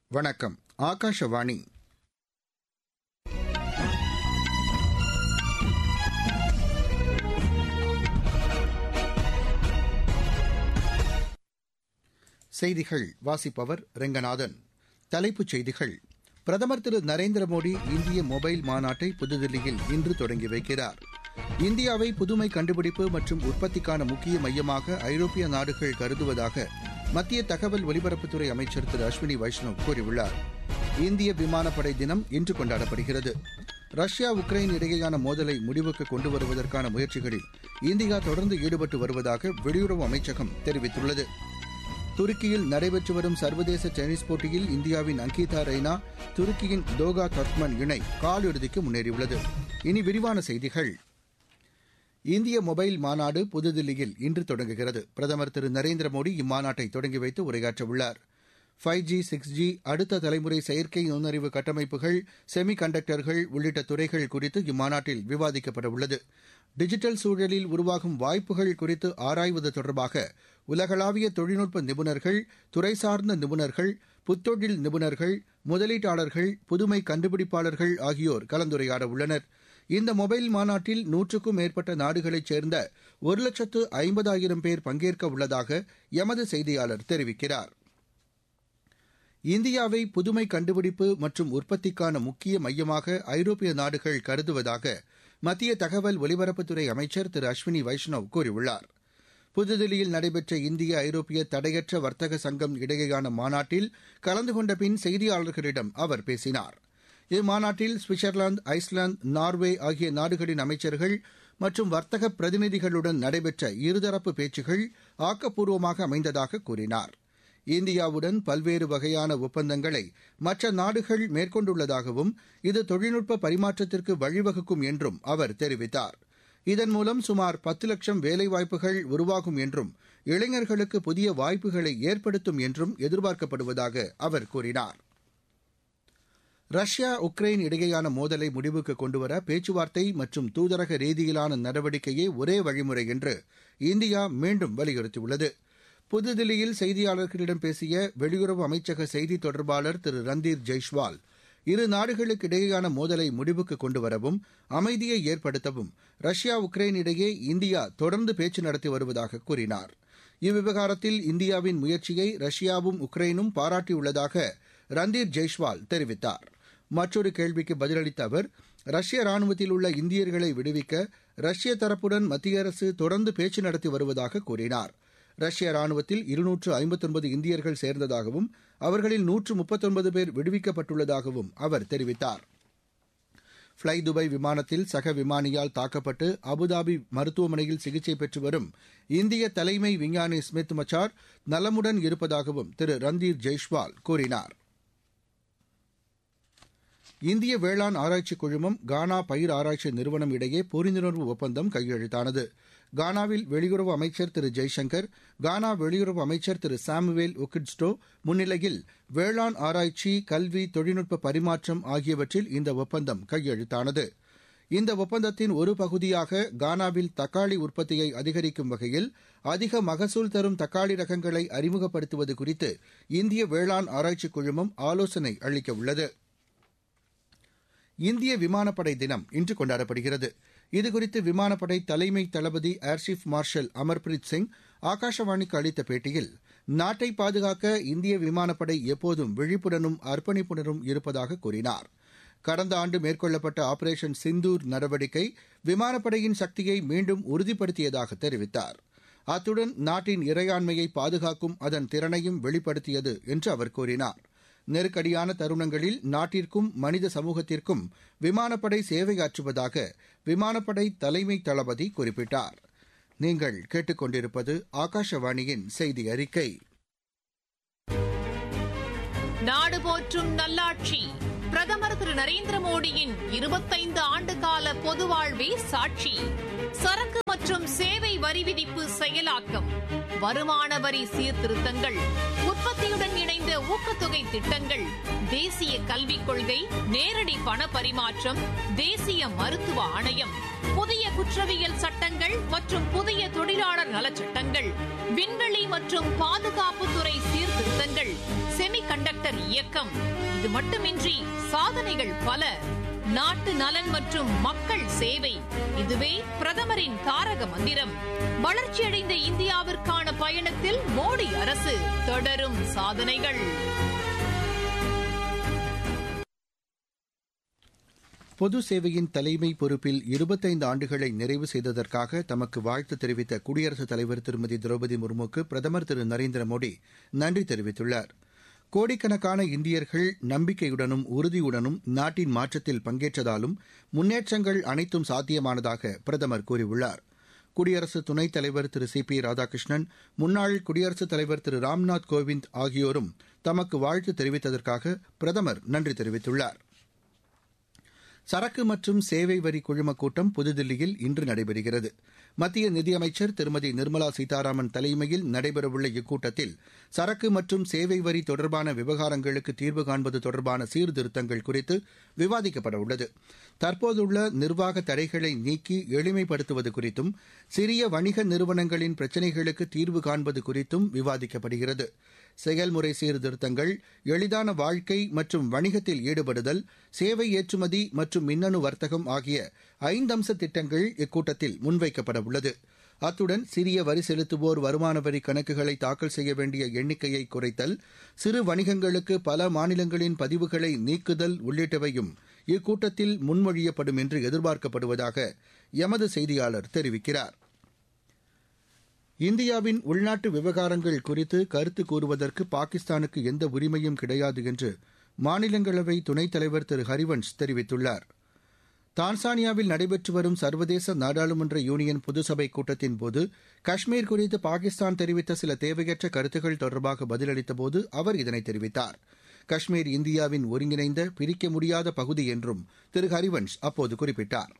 வணக்கம் ஆகாஷவாணி செய்திகள் வாசிப்பவர் ரெங்கநாதன் தலைப்புச் செய்திகள் பிரதமர் திரு நரேந்திர மோடி இந்திய மொபைல் மாநாட்டை புதுதில்லியில் இன்று தொடங்கி வைக்கிறார் இந்தியாவை புதுமை கண்டுபிடிப்பு மற்றும் உற்பத்திக்கான முக்கிய மையமாக ஐரோப்பிய நாடுகள் கருதுவதாக மத்திய தகவல் ஒலிபரப்புத்துறை அமைச்சர் திரு அஸ்வினி வைஷ்ணவ் கூறியுள்ளார் இந்திய விமானப்படை தினம் இன்று கொண்டாடப்படுகிறது ரஷ்யா உக்ரைன் இடையேயான மோதலை முடிவுக்கு கொண்டு வருவதற்கான முயற்சிகளில் இந்தியா தொடர்ந்து ஈடுபட்டு வருவதாக வெளியுறவு அமைச்சகம் தெரிவித்துள்ளது துருக்கியில் நடைபெற்று வரும் சர்வதேச டென்னிஸ் போட்டியில் இந்தியாவின் அங்கீதா ரெய்னா துருக்கியின் தோகா கர்க்மன் இணை காலிறுதிக்கு முன்னேறியுள்ளது இனி விரிவான செய்திகள் இந்திய மொபைல் மாநாடு புதுதில்லியில் இன்று தொடங்குகிறது பிரதமர் திரு நரேந்திர மோடி இம்மாநாட்டை தொடங்கி வைத்து உரையாற்றவுள்ளார் ஃபைவ் ஜி சிக்ஸ் ஜி அடுத்த தலைமுறை செயற்கை நுண்ணறிவு கட்டமைப்புகள் செமி கண்டக்டர்கள் உள்ளிட்ட துறைகள் குறித்து இம்மாநாட்டில் விவாதிக்கப்பட உள்ளது டிஜிட்டல் சூழலில் உருவாகும் வாய்ப்புகள் குறித்து ஆராய்வது தொடர்பாக உலகளாவிய தொழில்நுட்ப நிபுணர்கள் துறை சார்ந்த நிபுணர்கள் புத்தொழில் நிபுணர்கள் முதலீட்டாளர்கள் புதுமை கண்டுபிடிப்பாளர்கள் ஆகியோர் கலந்துரையாட உள்ளனர் இந்த மொபைல் மாநாட்டில் நூற்றுக்கும் மேற்பட்ட நாடுகளைச் சேர்ந்த ஒரு லட்சத்து ஐம்பதாயிரம் பேர் பங்கேற்க உள்ளதாக எமது செய்தியாளர் தெரிவிக்கிறார் இந்தியாவை புதுமை கண்டுபிடிப்பு மற்றும் உற்பத்திக்கான முக்கிய மையமாக ஐரோப்பிய நாடுகள் கருதுவதாக மத்திய தகவல் ஒலிபரப்புத்துறை அமைச்சர் திரு அஸ்வினி வைஷ்ணவ் கூறியுள்ளார் புதுதில்லியில் நடைபெற்ற இந்திய ஐரோப்பிய தடையற்ற வர்த்தக சங்கம் இடையேயான மாநாட்டில் கலந்து கொண்ட பின் செய்தியாளர்களிடம் அவர் பேசினார் இம்மாநாட்டில் சுவிட்சர்லாந்து ஐஸ்லாந்து நார்வே ஆகிய நாடுகளின் அமைச்சர்கள் மற்றும் வர்த்தக பிரதிநிதிகளுடன் நடைபெற்ற இருதரப்பு பேச்சுகள் ஆக்கப்பூர்வமாக அமைந்ததாக கூறினார் இந்தியாவுடன் பல்வேறு வகையான ஒப்பந்தங்களை மற்ற நாடுகள் மேற்கொண்டுள்ளதாகவும் இது தொழில்நுட்ப பரிமாற்றத்திற்கு வழிவகுக்கும் என்றும் அவர் தெரிவித்தார் இதன் மூலம் சுமார் பத்து லட்சம் வேலைவாய்ப்புகள் உருவாகும் என்றும் இளைஞர்களுக்கு புதிய வாய்ப்புகளை ஏற்படுத்தும் என்றும் எதிர்பார்க்கப்படுவதாக அவர் கூறினார் ரஷ்யா உக்ரைன் இடையேயான மோதலை முடிவுக்கு கொண்டுவர பேச்சுவார்த்தை மற்றும் தூதரக ரீதியிலான நடவடிக்கையே ஒரே வழிமுறை என்று இந்தியா மீண்டும் வலியுறுத்தியுள்ளது புதுதில்லியில் செய்தியாளர்களிடம் பேசிய வெளியுறவு அமைச்சக செய்தி தொடர்பாளர் திரு ரந்தீர் ஜெய்ஷ்வால் இரு நாடுகளுக்கு இடையேயான மோதலை முடிவுக்கு கொண்டுவரவும் அமைதியை ஏற்படுத்தவும் ரஷ்யா உக்ரைன் இடையே இந்தியா தொடர்ந்து பேச்சு நடத்தி வருவதாக கூறினார் இவ்விவகாரத்தில் இந்தியாவின் முயற்சியை ரஷ்யாவும் உக்ரைனும் பாராட்டியுள்ளதாக ரந்தீர் ஜெய்ஷ்வால் தெரிவித்தார் மற்றொரு கேள்விக்கு பதிலளித்த அவர் ரஷ்ய ராணுவத்தில் உள்ள இந்தியர்களை விடுவிக்க ரஷ்ய தரப்புடன் மத்திய அரசு தொடர்ந்து பேச்சு நடத்தி வருவதாக கூறினார் ரஷ்ய ராணுவத்தில் இருநூற்று ஐம்பத்தொன்பது இந்தியர்கள் சேர்ந்ததாகவும் அவர்களில் நூற்று முப்பத்தொன்பது பேர் விடுவிக்கப்பட்டுள்ளதாகவும் அவர் தெரிவித்தார் ஃப்ளை துபாய் விமானத்தில் சக விமானியால் தாக்கப்பட்டு அபுதாபி மருத்துவமனையில் சிகிச்சை பெற்று வரும் இந்திய தலைமை விஞ்ஞானி ஸ்மித் மச்சார் நலமுடன் இருப்பதாகவும் திரு ரந்தீர் ஜெய்ஷ்வால் கூறினார் இந்திய வேளாண் ஆராய்ச்சி குழுமம் கானா பயிர் ஆராய்ச்சி நிறுவனம் இடையே புரிந்துணர்வு ஒப்பந்தம் கையெழுத்தானது கானாவில் வெளியுறவு அமைச்சர் திரு ஜெய்சங்கர் கானா வெளியுறவு அமைச்சர் திரு சாமுவேல் ஒக்கிட்ஸ்டோ முன்னிலையில் வேளாண் ஆராய்ச்சி கல்வி தொழில்நுட்ப பரிமாற்றம் ஆகியவற்றில் இந்த ஒப்பந்தம் கையெழுத்தானது இந்த ஒப்பந்தத்தின் ஒரு பகுதியாக கானாவில் தக்காளி உற்பத்தியை அதிகரிக்கும் வகையில் அதிக மகசூல் தரும் தக்காளி ரகங்களை அறிமுகப்படுத்துவது குறித்து இந்திய வேளாண் ஆராய்ச்சி குழுமம் ஆலோசனை அளிக்க உள்ளது இந்திய விமானப்படை தினம் இன்று கொண்டாடப்படுகிறது இதுகுறித்து விமானப்படை தலைமை தளபதி ஏர்சீப் மார்ஷல் அமர்பிரீத் சிங் ஆகாஷவாணிக்கு அளித்த பேட்டியில் நாட்டை பாதுகாக்க இந்திய விமானப்படை எப்போதும் விழிப்புடனும் அர்ப்பணிப்புடனும் இருப்பதாக கூறினார் கடந்த ஆண்டு மேற்கொள்ளப்பட்ட ஆபரேஷன் சிந்தூர் நடவடிக்கை விமானப்படையின் சக்தியை மீண்டும் உறுதிப்படுத்தியதாக தெரிவித்தார் அத்துடன் நாட்டின் இறையாண்மையை பாதுகாக்கும் அதன் திறனையும் வெளிப்படுத்தியது என்று அவர் கூறினார் நெருக்கடியான தருணங்களில் நாட்டிற்கும் மனித சமூகத்திற்கும் விமானப்படை சேவையாற்றுவதாக விமானப்படை தலைமை தளபதி குறிப்பிட்டார் நீங்கள் கேட்டுக்கொண்டிருப்பது ஆகாஷவாணியின் செய்தி அறிக்கை நாடு போற்றும் நல்லாட்சி பிரதமர் திரு நரேந்திர மோடியின் இருபத்தைந்து ஆண்டு கால பொது வாழ்வே சாட்சி சரக்கு மற்றும் சேவை வரி விதிப்பு செயலாக்கம் வருமான வரி சீர்திருத்தங்கள் உற்பத்தியுடன் இணைந்த ஊக்கத்தொகை திட்டங்கள் தேசிய கல்விக் கொள்கை நேரடி பண பரிமாற்றம் தேசிய மருத்துவ ஆணையம் புதிய குற்றவியல் சட்டங்கள் மற்றும் புதிய தொழிலாளர் நலச்சட்டங்கள் விண்வெளி மற்றும் பாதுகாப்புத்துறை சீர்திருத்தங்கள் செமி கண்டக்டர் இயக்கம் இது மட்டுமின்றி சாதனைகள் பல நாட்டு நலன் மற்றும் மக்கள் சேவை இதுவே பிரதமரின் தாரக மந்திரம் வளர்ச்சியடைந்த இந்தியாவிற்கான பயணத்தில் மோடி அரசு தொடரும் சாதனைகள் பொது சேவையின் தலைமை பொறுப்பில் இருபத்தைந்து ஆண்டுகளை நிறைவு செய்ததற்காக தமக்கு வாழ்த்து தெரிவித்த குடியரசுத் தலைவர் திருமதி திரௌபதி முர்முக்கு பிரதமர் திரு நரேந்திர மோடி நன்றி தெரிவித்துள்ளார் கோடிக்கணக்கான இந்தியர்கள் நம்பிக்கையுடனும் உறுதியுடனும் நாட்டின் மாற்றத்தில் பங்கேற்றதாலும் முன்னேற்றங்கள் அனைத்தும் சாத்தியமானதாக பிரதமர் கூறியுள்ளார் குடியரசு துணைத் தலைவர் திரு சி பி ராதாகிருஷ்ணன் முன்னாள் குடியரசுத் தலைவர் திரு ராம்நாத் கோவிந்த் ஆகியோரும் தமக்கு வாழ்த்து தெரிவித்ததற்காக பிரதமர் நன்றி தெரிவித்துள்ளார் சரக்கு மற்றும் சேவை வரி குழும கூட்டம் புதுதில்லியில் இன்று நடைபெறுகிறது மத்திய நிதியமைச்சர் திருமதி நிர்மலா சீதாராமன் தலைமையில் நடைபெறவுள்ள இக்கூட்டத்தில் சரக்கு மற்றும் சேவை வரி தொடர்பான விவகாரங்களுக்கு தீர்வு காண்பது தொடர்பான சீர்திருத்தங்கள் குறித்து விவாதிக்கப்பட உள்ளது தற்போதுள்ள நிர்வாக தடைகளை நீக்கி எளிமைப்படுத்துவது குறித்தும் சிறிய வணிக நிறுவனங்களின் பிரச்சினைகளுக்கு தீர்வு காண்பது குறித்தும் விவாதிக்கப்படுகிறது செயல்முறை சீர்திருத்தங்கள் எளிதான வாழ்க்கை மற்றும் வணிகத்தில் ஈடுபடுதல் சேவை ஏற்றுமதி மற்றும் மின்னணு வர்த்தகம் ஆகிய ஐந்தம்ச திட்டங்கள் இக்கூட்டத்தில் முன்வைக்கப்பட உள்ளது அத்துடன் சிறிய வரி செலுத்துவோர் வருமான வரி கணக்குகளை தாக்கல் செய்ய வேண்டிய எண்ணிக்கையை குறைத்தல் சிறு வணிகங்களுக்கு பல மாநிலங்களின் பதிவுகளை நீக்குதல் உள்ளிட்டவையும் இக்கூட்டத்தில் முன்மொழியப்படும் என்று எதிர்பார்க்கப்படுவதாக எமது செய்தியாளர் தெரிவிக்கிறார் இந்தியாவின் உள்நாட்டு விவகாரங்கள் குறித்து கருத்து கூறுவதற்கு பாகிஸ்தானுக்கு எந்த உரிமையும் கிடையாது என்று மாநிலங்களவை துணைத் தலைவர் திரு ஹரிவன்ஷ் தெரிவித்துள்ளார் தான்சானியாவில் நடைபெற்று வரும் சர்வதேச நாடாளுமன்ற யூனியன் பொதுசபை கூட்டத்தின்போது காஷ்மீர் குறித்து பாகிஸ்தான் தெரிவித்த சில தேவையற்ற கருத்துக்கள் தொடர்பாக பதிலளித்தபோது அவர் இதனை தெரிவித்தார் காஷ்மீர் இந்தியாவின் ஒருங்கிணைந்த பிரிக்க முடியாத பகுதி என்றும் திரு ஹரிவன்ஷ் அப்போது குறிப்பிட்டார்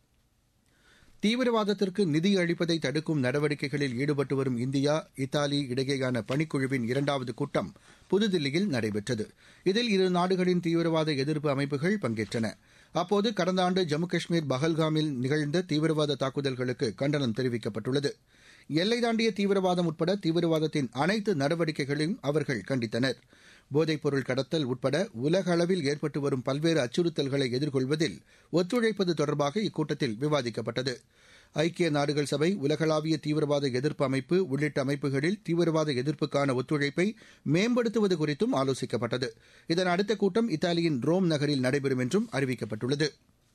தீவிரவாதத்திற்கு நிதி அளிப்பதை தடுக்கும் நடவடிக்கைகளில் ஈடுபட்டு வரும் இந்தியா இத்தாலி இடையேயான பணிக்குழுவின் இரண்டாவது கூட்டம் புதுதில்லியில் நடைபெற்றது இதில் இரு நாடுகளின் தீவிரவாத எதிர்ப்பு அமைப்புகள் பங்கேற்றன அப்போது கடந்த ஆண்டு ஜம்மு காஷ்மீர் பஹல்காமில் நிகழ்ந்த தீவிரவாத தாக்குதல்களுக்கு கண்டனம் தெரிவிக்கப்பட்டுள்ளது எல்லை தாண்டிய தீவிரவாதம் உட்பட தீவிரவாதத்தின் அனைத்து நடவடிக்கைகளையும் அவர்கள் கண்டித்தனர் போதைப்பொருள் கடத்தல் உட்பட உலக அளவில் ஏற்பட்டு வரும் பல்வேறு அச்சுறுத்தல்களை எதிர்கொள்வதில் ஒத்துழைப்பது தொடர்பாக இக்கூட்டத்தில் விவாதிக்கப்பட்டது ஐக்கிய நாடுகள் சபை உலகளாவிய தீவிரவாத எதிர்ப்பு அமைப்பு உள்ளிட்ட அமைப்புகளில் தீவிரவாத எதிர்ப்புக்கான ஒத்துழைப்பை மேம்படுத்துவது குறித்தும் ஆலோசிக்கப்பட்டது இதன் அடுத்த கூட்டம் இத்தாலியின் ரோம் நகரில் நடைபெறும் என்றும் அறிவிக்கப்பட்டுள்ளது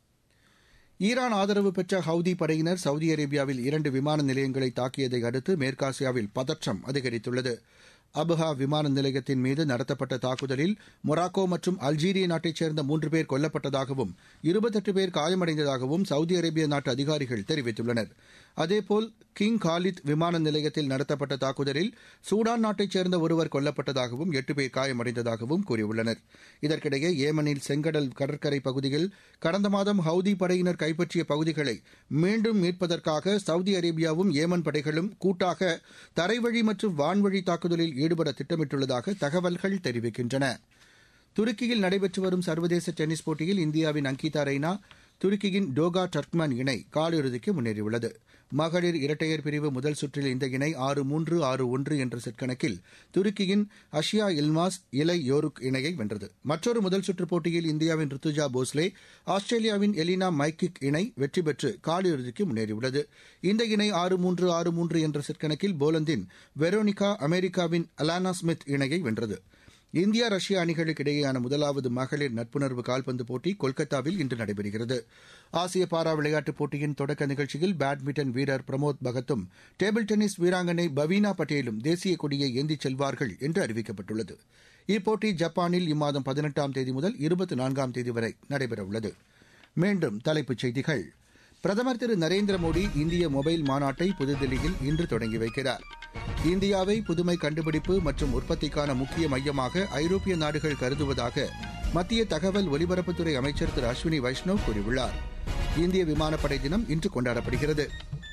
ஈரான் ஆதரவு பெற்ற ஹவுதி படையினர் சவுதி அரேபியாவில் இரண்டு விமான நிலையங்களை தாக்கியதை அடுத்து மேற்காசியாவில் பதற்றம் அதிகரித்துள்ளது அபுஹா விமான நிலையத்தின் மீது நடத்தப்பட்ட தாக்குதலில் மொராக்கோ மற்றும் அல்ஜீரிய நாட்டைச் சேர்ந்த மூன்று பேர் கொல்லப்பட்டதாகவும் இருபத்தெட்டு பேர் காயமடைந்ததாகவும் சவுதி அரேபிய நாட்டு அதிகாரிகள் தெரிவித்துள்ளனர் அதேபோல் கிங் காலித் விமான நிலையத்தில் நடத்தப்பட்ட தாக்குதலில் சூடான் நாட்டைச் சேர்ந்த ஒருவர் கொல்லப்பட்டதாகவும் எட்டு பேர் காயமடைந்ததாகவும் கூறியுள்ளனர் இதற்கிடையே ஏமனில் செங்கடல் கடற்கரை பகுதியில் கடந்த மாதம் ஹவுதி படையினர் கைப்பற்றிய பகுதிகளை மீண்டும் மீட்பதற்காக சவுதி அரேபியாவும் ஏமன் படைகளும் கூட்டாக தரைவழி மற்றும் வான்வழி தாக்குதலில் ஈடுபட திட்டமிட்டுள்ளதாக தகவல்கள் தெரிவிக்கின்றன துருக்கியில் நடைபெற்று வரும் சர்வதேச டென்னிஸ் போட்டியில் இந்தியாவின் அங்கிதா ரெய்னா துருக்கியின் டோகா டர்க்மன் இணை காலிறுதிக்கு முன்னேறியுள்ளது மகளிர் இரட்டையர் பிரிவு முதல் சுற்றில் இந்த இணை ஆறு மூன்று ஆறு ஒன்று என்ற செட் கணக்கில் துருக்கியின் அஷியா இல்மாஸ் இலை யோருக் இணையை வென்றது மற்றொரு முதல் சுற்று போட்டியில் இந்தியாவின் ருத்துஜா போஸ்லே ஆஸ்திரேலியாவின் எலினா மைக்கிக் இணை வெற்றி பெற்று காலிறுதிக்கு முன்னேறியுள்ளது இந்த இணை ஆறு மூன்று ஆறு மூன்று என்ற செட் கணக்கில் போலந்தின் வெரோனிகா அமெரிக்காவின் அலானா ஸ்மித் இணையை வென்றது இந்தியா ரஷ்யா அணிகளுக்கு இடையேயான முதலாவது மகளிர் நட்புணர்வு கால்பந்து போட்டி கொல்கத்தாவில் இன்று நடைபெறுகிறது ஆசிய பாரா விளையாட்டுப் போட்டியின் தொடக்க நிகழ்ச்சியில் பேட்மிண்டன் வீரர் பிரமோத் பகத்தும் டேபிள் டென்னிஸ் வீராங்கனை பவீனா பட்டேலும் தேசிய கொடியை ஏந்திச் செல்வார்கள் என்று அறிவிக்கப்பட்டுள்ளது இப்போட்டி ஜப்பானில் இம்மாதம் பதினெட்டாம் தேதி முதல் இருபத்தி நான்காம் தேதி வரை நடைபெறவுள்ளது மீண்டும் தலைப்புச் செய்திகள் பிரதமர் திரு நரேந்திர மோடி இந்திய மொபைல் மாநாட்டை புதுதில்லியில் இன்று தொடங்கி வைக்கிறார் இந்தியாவை புதுமை கண்டுபிடிப்பு மற்றும் உற்பத்திக்கான முக்கிய மையமாக ஐரோப்பிய நாடுகள் கருதுவதாக மத்திய தகவல் ஒலிபரப்புத்துறை அமைச்சர் திரு அஸ்வினி வைஷ்ணவ் கூறியுள்ளார் இந்திய விமானப்படை தினம் இன்று கொண்டாடப்படுகிறது